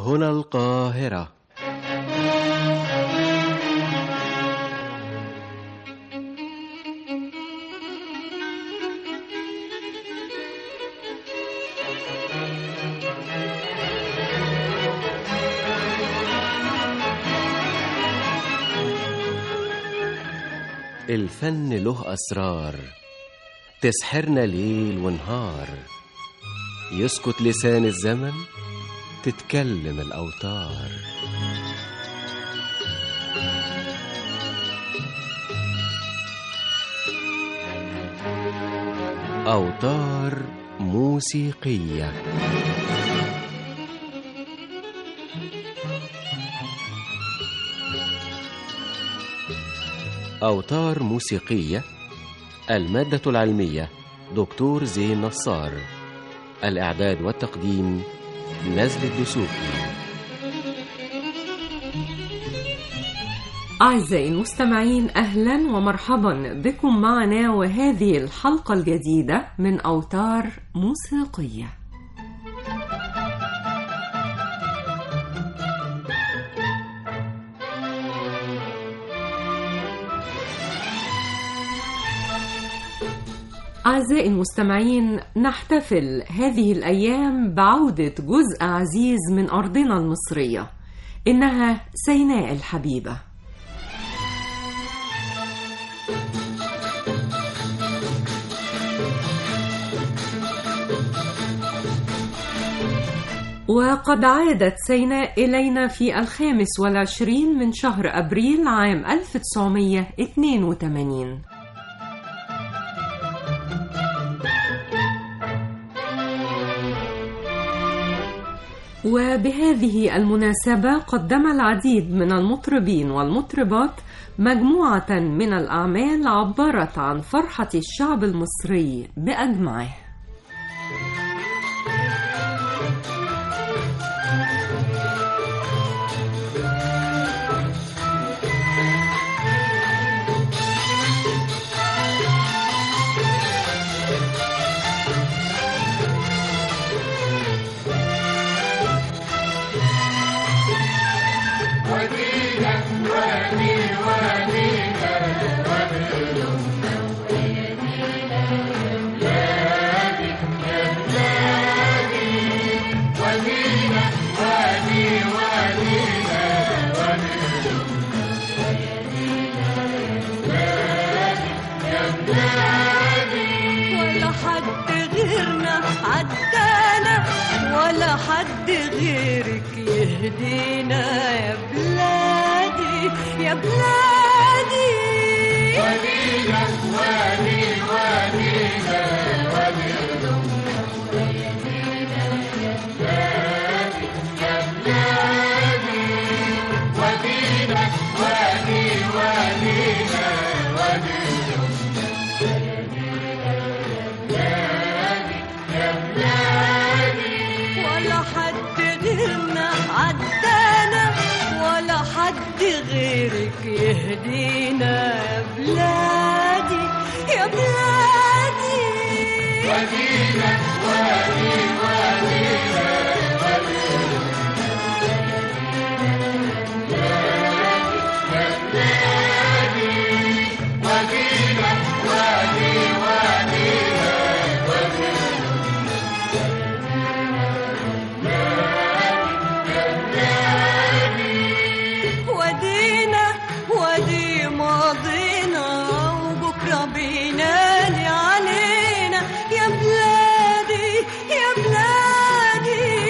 هنا القاهرة الفن له أسرار تسحرنا ليل ونهار يسكت لسان الزمن تتكلم الأوتار أوتار موسيقية أوتار موسيقية المادة العلمية دكتور زين نصار الإعداد والتقديم نزل الدسوقي أعزائي المستمعين أهلا ومرحبا بكم معنا وهذه الحلقة الجديدة من أوتار موسيقية أعزائي المستمعين نحتفل هذه الأيام بعودة جزء عزيز من أرضنا المصرية إنها سيناء الحبيبة وقد عادت سيناء إلينا في الخامس والعشرين من شهر أبريل عام 1982 وبهذه المناسبة قدم العديد من المطربين والمطربات مجموعة من الأعمال عبرت عن فرحة الشعب المصري بأجمعه ولا حد غيرنا عدانا ولا حد غيرك يهدينا يا بلادي يا بلادي ودينا ودي ودينا ولا حد غيرنا عدانا ولا حد غيرك يهدينا يا بلادي يا بلادي ودينا ودي ودينا ودينا ودي ماضينا وبكرة بينادي علينا يا بلادي يا بلادي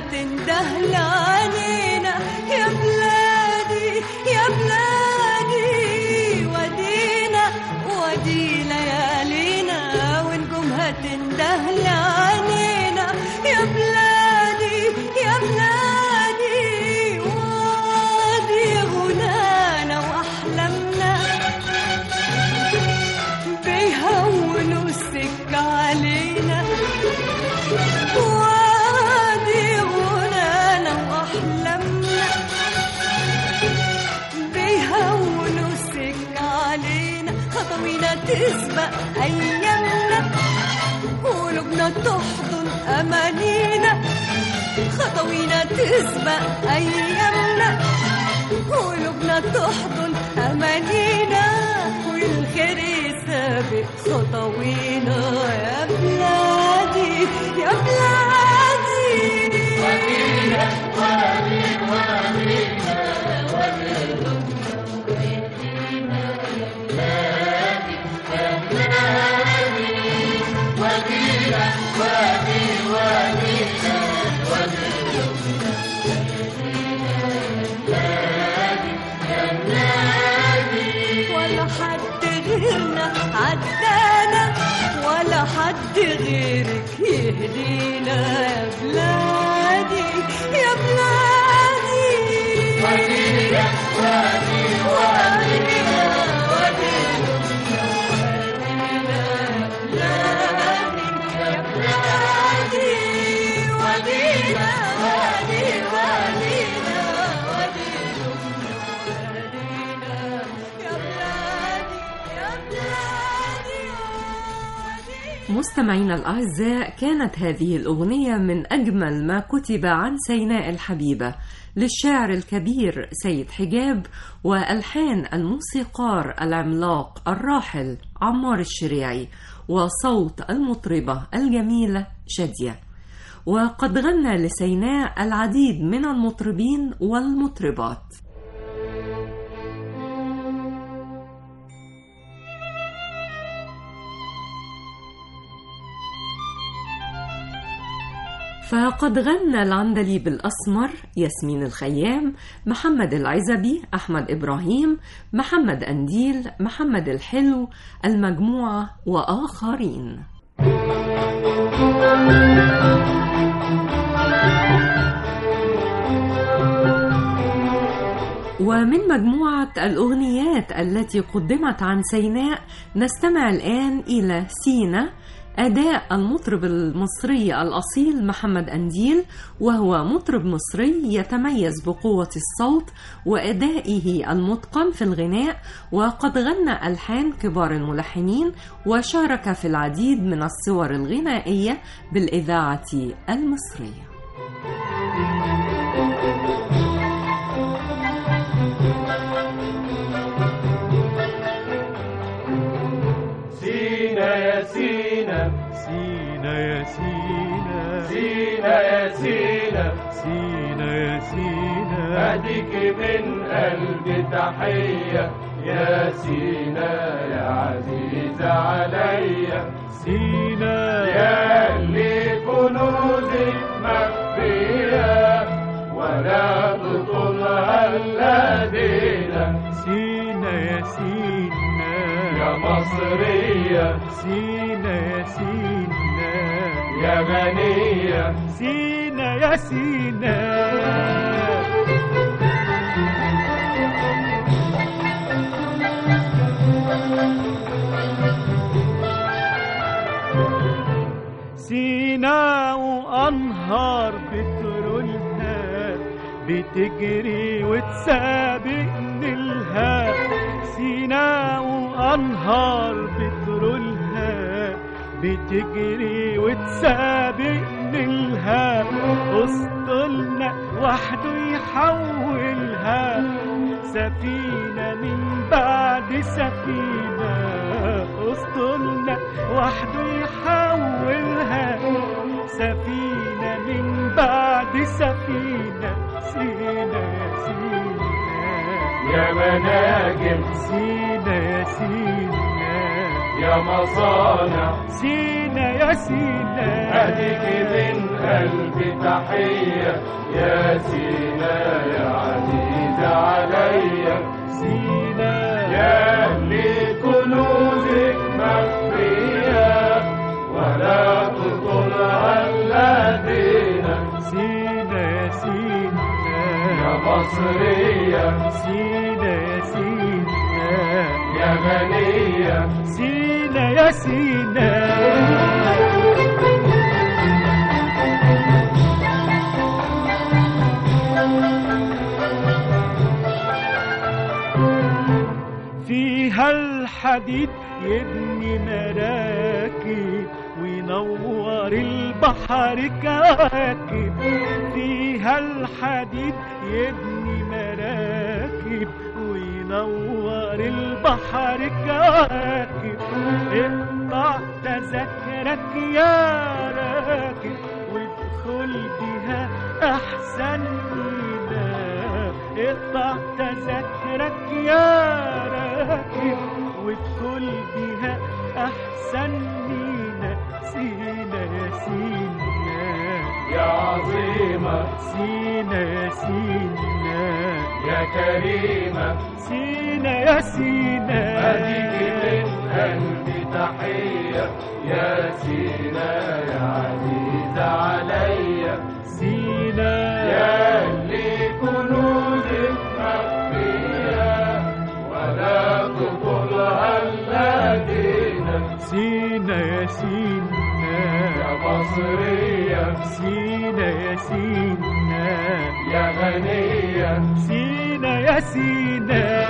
تنده لعنينا يا بلادي يا بلادي ودينا ودي ليالينا ونجومها تنده لعنينا يا بلادي يا بلادي وادي غنانا واحلامنا بيهونوا السكة علينا وادي غنانا واحلامنا بيهونوا السكة علينا خطوينا تسبق ايامنا قلوبنا تحضن امانينا خطوينا تسبق ايامنا قلوبنا تحضن امانينا والخير يسابق خطوينا يا بلادي يا بلادي ولا حد غيرنا عدانا ولا حد غيرك يهدينا يا بلادي يا بلادي ودينا ودينا ودينا ودينا يا بلادي ودينا ودي ودينا ودينا يا بلادي يا بلادي مستمعينا الأعزاء كانت هذه الأغنية من أجمل ما كتب عن سيناء الحبيبة للشاعر الكبير سيد حجاب وألحان الموسيقار العملاق الراحل عمار الشريعي وصوت المطربة الجميلة شادية وقد غنى لسيناء العديد من المطربين والمطربات فقد غنى العندليب الأسمر ياسمين الخيام محمد العزبي أحمد إبراهيم محمد أنديل محمد الحلو المجموعة وآخرين ومن مجموعة الأغنيات التي قدمت عن سيناء نستمع الآن إلى سينا أداء المطرب المصري الأصيل محمد أنديل وهو مطرب مصري يتميز بقوة الصوت وأدائه المتقن في الغناء وقد غنى ألحان كبار الملحنين وشارك في العديد من الصور الغنائية بالإذاعة المصرية سينا يا سينا سينا يا سينا سينا يا سينا سينا يا سينا أديك من قلبي تحية يا سينا يا عزيزة عليا سينا يا اللي كنوزك مخفية ولا تطولها إلا دينا سينا يا سينا يا مصرية سينا يا سينا يا غنية سينا يا سينا سينا وأنهار بترولها بتجري وتسابق نيلها سينا وأنهار بترولها بتجري وتسابق نيلها اسطولنا وحده يحولها سفينة من بعد سفينة اسطولنا وحده يحولها سفينة من بعد سفينة سينا يا سينا يا مناجم سينا يا سينا يا مصانع سينا يا سينا هديك من قلبي تحية يا سينا يا عزيزة عليا سينا يا اللي كنوزك مخفية ولا تطلها إلا دينا سينا يا سينا يا مصرية سينا يا سينا يا غنية سينا يا سينا فيها الحديد يبني مراكب وينور البحر كواكب فيها الحديد يبني مراكب وينور البحر كواكب اقطع تذكرك يا راكب وادخل بها احسن مينا اقطع تذكرك يا راكب وادخل بها احسن مينا سينا يا سينا يا عظيمة سينا يا سينا يا كريمة سينا يا سينا هديك من قلبي تحية يا سينا يا عزيزة عليا سينا يا اللي كنوزك مخفية ولا تطلها إلا دينا سينا يا سينا يا مصرية سينا يا سينا يا غنية سينا يا سينا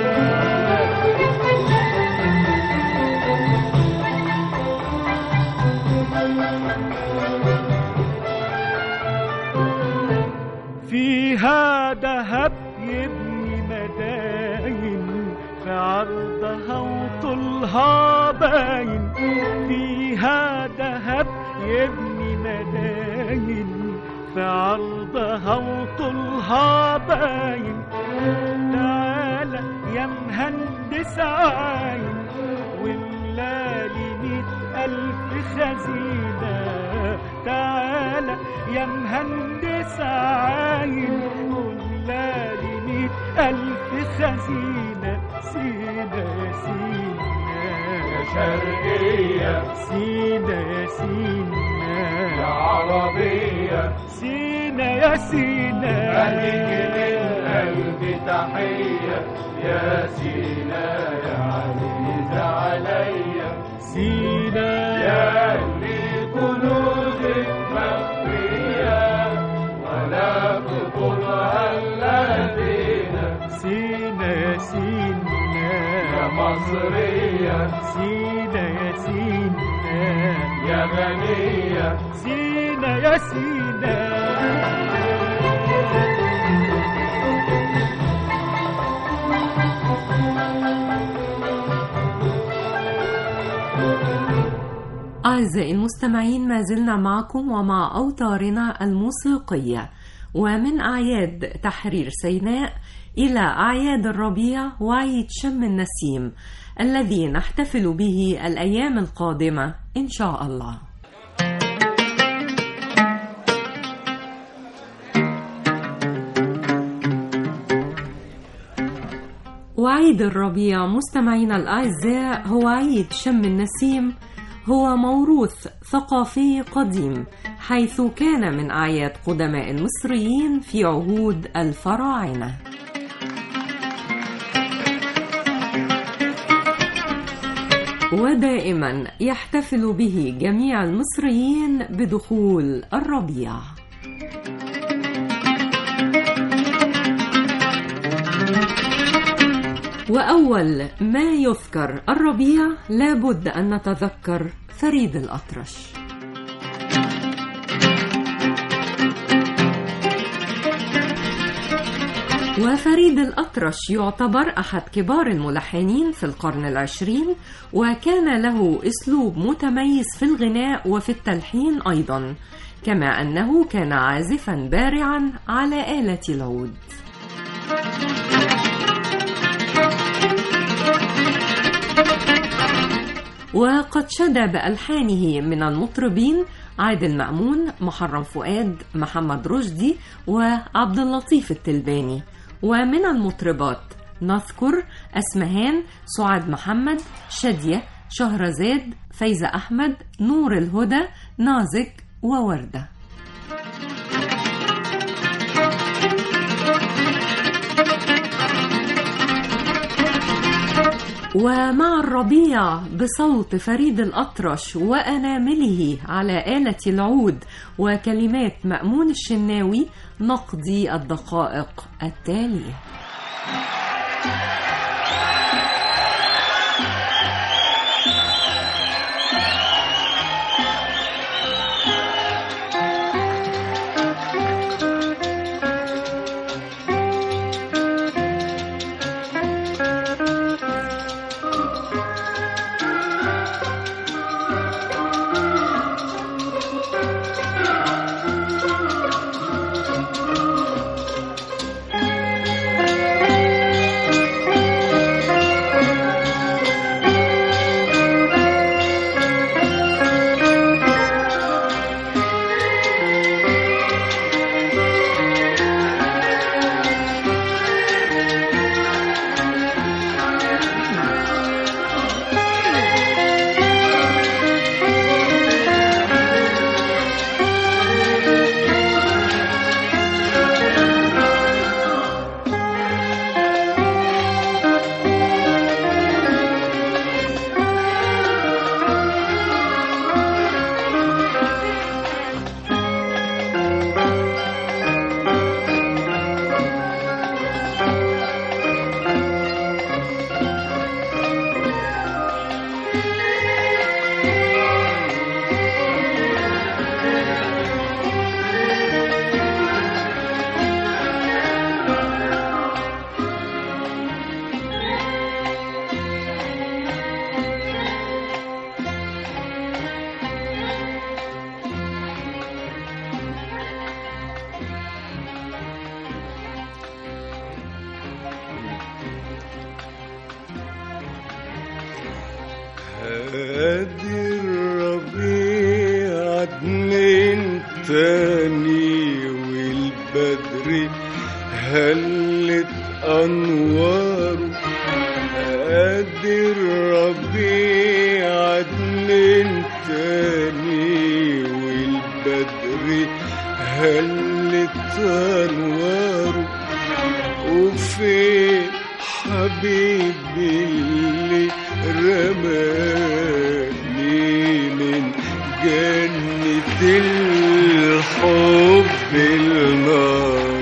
فيها دهب يبني مداين في عرضها وطولها باين فيها دهب يبني مداين في عرضها وطولها باين تعالى يا مهندس عاين واللالي مئة ألف خزينة تعالى يا مهندس عاين واللالي مئة ألف خزينة سينا يا سينا يا شرقية سينا يا يا سينا عربية سينا يا سينا هديك من قلبي تحية يا سينا يا عزيزة عليا سينا يا اللي كنوزك مخفية ولا تطلها إلا دينا سينا يا سينا يا مصرية سينا يا سينا يا غنية سينا يا سينا أعزائي المستمعين ما زلنا معكم ومع أوتارنا الموسيقية ومن أعياد تحرير سيناء إلى أعياد الربيع وعيد شم النسيم الذي نحتفل به الأيام القادمة إن شاء الله وعيد الربيع مستمعينا الأعزاء هو عيد شم النسيم هو موروث ثقافي قديم حيث كان من أعياد قدماء المصريين في عهود الفراعنة ودائما يحتفل به جميع المصريين بدخول الربيع وأول ما يذكر الربيع لابد أن نتذكر فريد الأطرش وفريد الأطرش يعتبر أحد كبار الملحنين في القرن العشرين وكان له أسلوب متميز في الغناء وفي التلحين أيضا كما أنه كان عازفا بارعا على آلة العود وقد شد بألحانه من المطربين عادل مأمون محرم فؤاد محمد رشدي وعبد اللطيف التلباني ومن المطربات نذكر أسمهان سعاد محمد شادية شهرزاد فايزة أحمد نور الهدى نازك ووردة ومع الربيع بصوت فريد الأطرش وأنامله على آلة العود وكلمات مأمون الشناوي نقضي الدقائق التالية هادي الربيع من تاني والبدر هلت أنواره هادي الربيع من تاني والبدر هلت أنواره وفي حبيبي اللي رماني من جنة الحب النار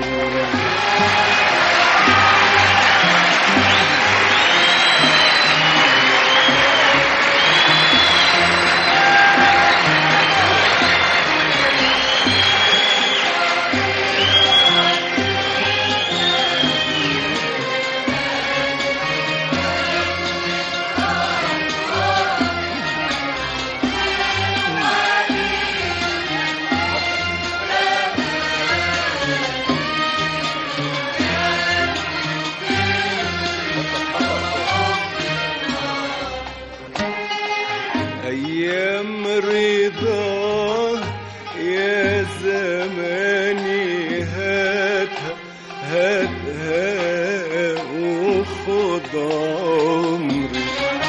أيام رضا يا زماني هاتها هاتها وخد عمري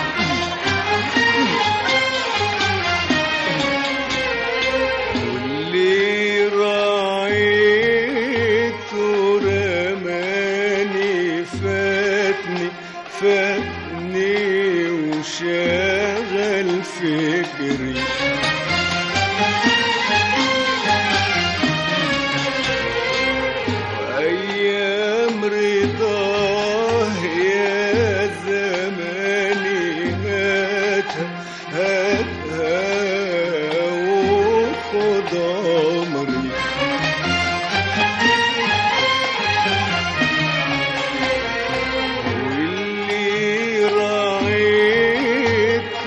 واللي راعيته رماني فاتني فاتني وشغل فكري أيام رضاه يا زماني هاتها هاتها وخد عمري واللي راعيته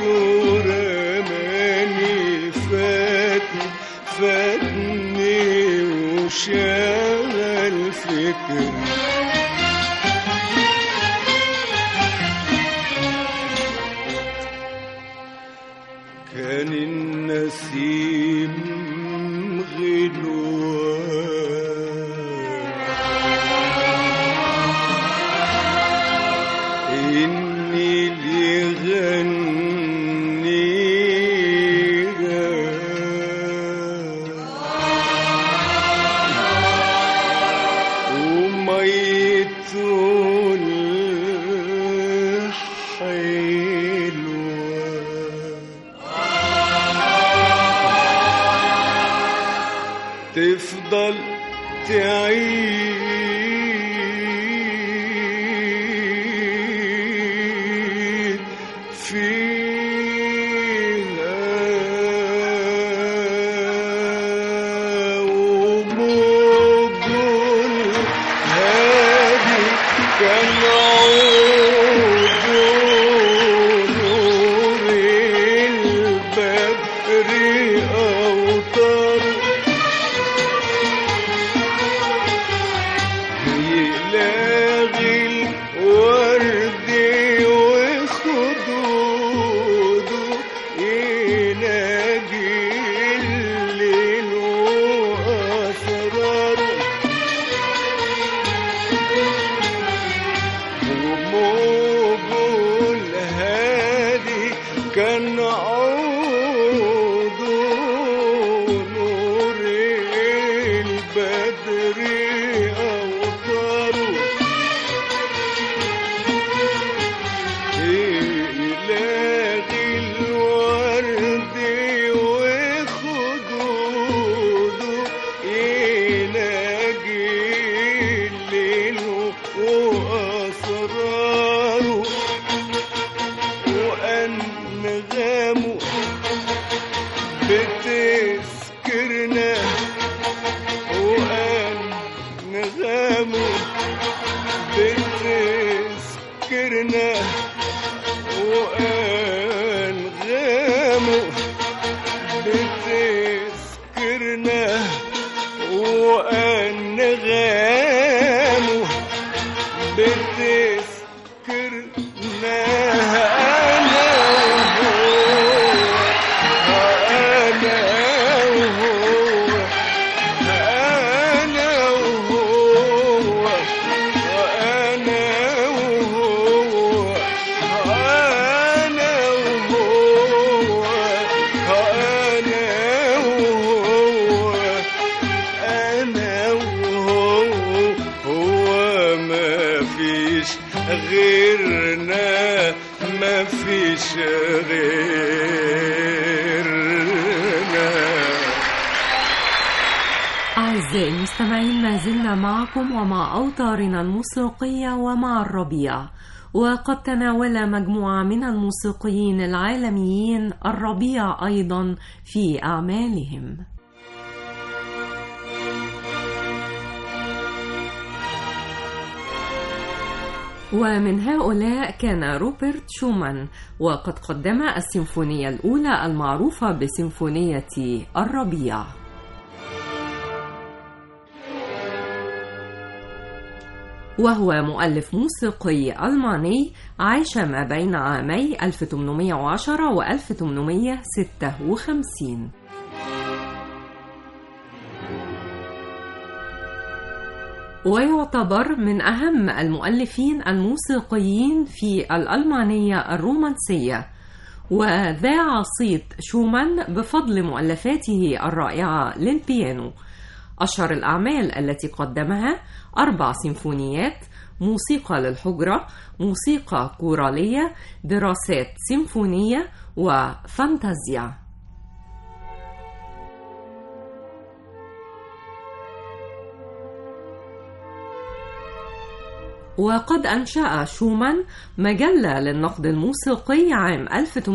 رماني فاتني فاتني وشغل فكري نسيم غلوان إني لغنيها وميت الحلوة تفضل تعيد فيها وموج الهادي كان عود نور البدر أوطار يلاغي الورد وخدوده يناجي الليل وأسراره وموجه الهادي كان عوده نور البدر أوطاره يلاقي الورد وخدوده يناجي الليل وأسراره وأنغامه بتذكرنا وأنغامه بتذكرنا وأنغامه بتذكرنا وأنغامه بتذكرنا أنا وهو أنا وهو أنا وهو أنا وهو أنا وهو أنا وهو هو ما فيش غيرنا ما فيش غيرنا أعزائي المستمعين ما زلنا معكم ومع أوتارنا الموسيقية ومع الربيع وقد تناول مجموعة من الموسيقيين العالميين الربيع أيضا في أعمالهم ومن هؤلاء كان روبرت شومان وقد قدم السيمفونية الأولى المعروفة بسيمفونية الربيع وهو مؤلف موسيقي ألماني عاش ما بين عامي 1810 و 1856 ويعتبر من أهم المؤلفين الموسيقيين في الألمانية الرومانسية وذاع صيت شومان بفضل مؤلفاته الرائعة للبيانو أشهر الأعمال التي قدمها أربع سيمفونيات موسيقى للحجرة موسيقى كورالية دراسات سيمفونية وفانتازيا وقد أنشأ شومان مجلة للنقد الموسيقي عام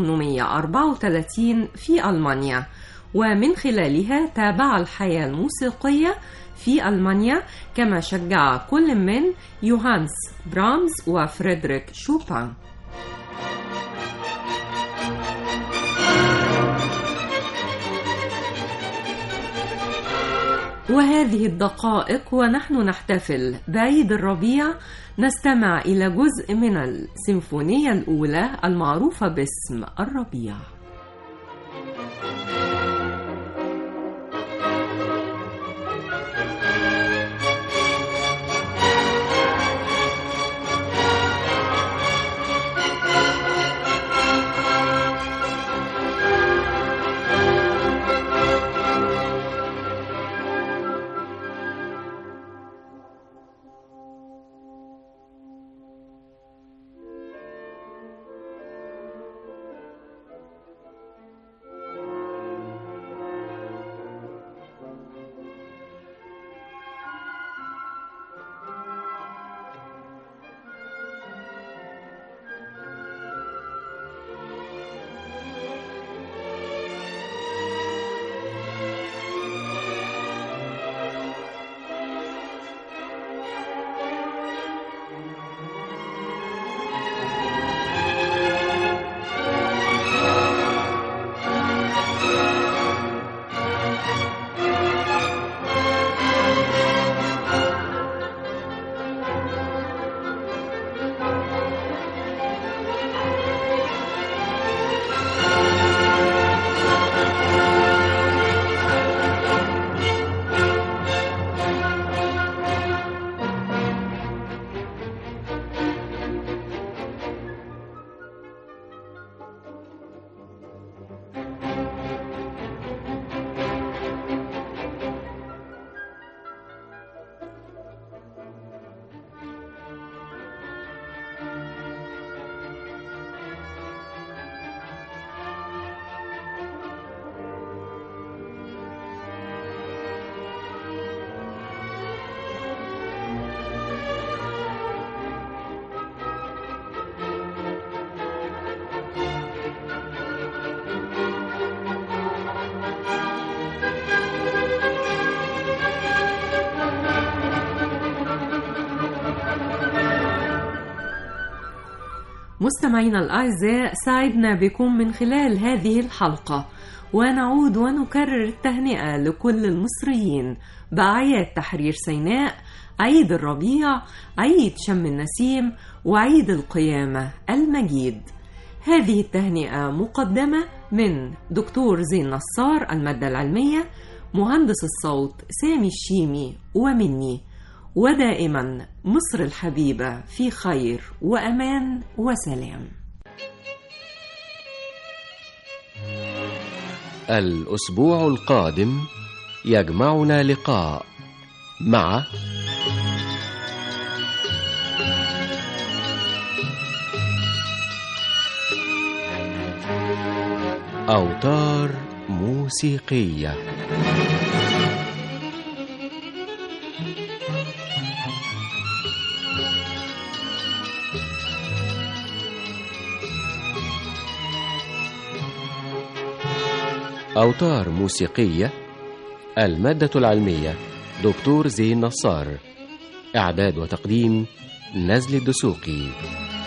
1834 في ألمانيا ومن خلالها تابع الحياة الموسيقية في ألمانيا كما شجع كل من يوهانس برامز وفريدريك شوبان وهذه الدقائق ونحن نحتفل بعيد الربيع نستمع إلى جزء من السيمفونية الأولى المعروفة باسم الربيع. مستمعينا الأعزاء سعدنا بكم من خلال هذه الحلقة ونعود ونكرر التهنئة لكل المصريين بأعياد تحرير سيناء عيد الربيع عيد شم النسيم وعيد القيامة المجيد هذه التهنئة مقدمة من دكتور زين نصار المادة العلمية مهندس الصوت سامي الشيمي ومني ودائما مصر الحبيبة في خير وأمان وسلام الأسبوع القادم يجمعنا لقاء مع أوتار موسيقية أوتار موسيقية المادة العلمية دكتور زين نصار إعداد وتقديم نزل الدسوقي